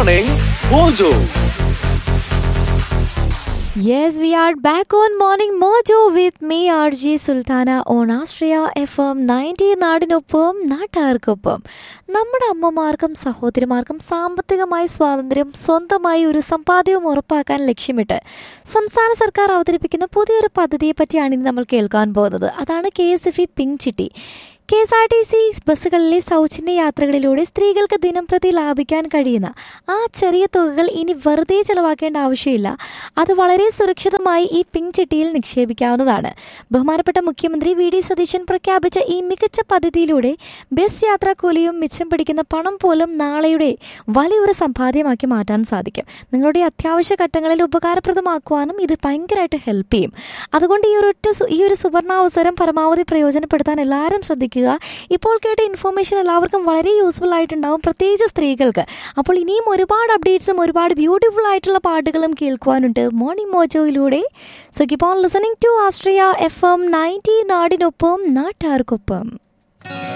Morning Mojo. Yes, we are back on Morning Mojo with me, RJ Sultana on Astria FM 90 നാടിനൊപ്പം നാട്ടുകാർക്കൊപ്പം നമ്മുടെ അമ്മമാർക്കും സഹോദരിമാർക്കും സാമ്പത്തികമായി സ്വാതന്ത്ര്യം സ്വന്തമായി ഒരു സമ്പാദ്യവും ഉറപ്പാക്കാൻ ലക്ഷ്യമിട്ട് സംസ്ഥാന സർക്കാർ അവതരിപ്പിക്കുന്ന പുതിയൊരു പദ്ധതിയെ പറ്റിയാണ് ഇനി നമ്മൾ കേൾക്കാൻ പോകുന്നത് അതാണ് K S F E pink ചിട്ടി K S R T C ബസ്സുകളിലെ സൗജന്യ യാത്രകളിലൂടെ സ്ത്രീകൾക്ക് ദിനംപ്രതി ലാഭിക്കാൻ കഴിയുന്ന ആ ചെറിയ തുകകൾ ഇനി വെറുതെ ചെലവാക്കേണ്ട ആവശ്യമില്ല അത് വളരെ സുരക്ഷിതമായി ഈ പിങ്ക് ചിട്ടിയിൽ നിക്ഷേപിക്കാവുന്നതാണ് ബഹുമാനപ്പെട്ട മുഖ്യമന്ത്രി വി ഡി സതീശൻ പ്രഖ്യാപിച്ച ഈ മികച്ച പദ്ധതിയിലൂടെ ബസ് യാത്രാക്കൂലിയും മിച്ചം പിടിക്കുന്ന പണം പോലും നാളെയുടെ വലിയൊരു സമ്പാദ്യമാക്കി മാറ്റാൻ സാധിക്കും നിങ്ങളുടെ അത്യാവശ്യ ഘട്ടങ്ങളിൽ ഉപകാരപ്രദമാക്കുവാനും ഇത് ഭയങ്കരമായിട്ട് ഹെൽപ്പ് ചെയ്യും അതുകൊണ്ട് ഈ ഒരു ഒറ്റ സു- ഈ ഒരു സുവർണാവസരം പരമാവധി പ്രയോജനപ്പെടുത്താൻ എല്ലാവരും ശ്രദ്ധിക്കുക ഇപ്പോൾ കേട്ട ഇൻഫോർമേഷൻ എല്ലാവർക്കും വളരെ യൂസ്ഫുൾ ആയിട്ടുണ്ടാവും പ്രത്യേകിച്ച് സ്ത്രീകൾക്ക് അപ്പോൾ ഇനിയും ഒരുപാട് അപ്ഡേറ്റ്സും ഒരുപാട് ബ്യൂട്ടിഫുൾ ആയിട്ടുള്ള പാട്ടുകളും കേൾക്കുവാനുണ്ട് മോർണിംഗ് മോജോയിലൂടെ so keep on listening to ആസ്ട്രിയ എഫ് എം നയൻറ്റി നാടിനൊപ്പം നാട്ടാർക്കൊപ്പം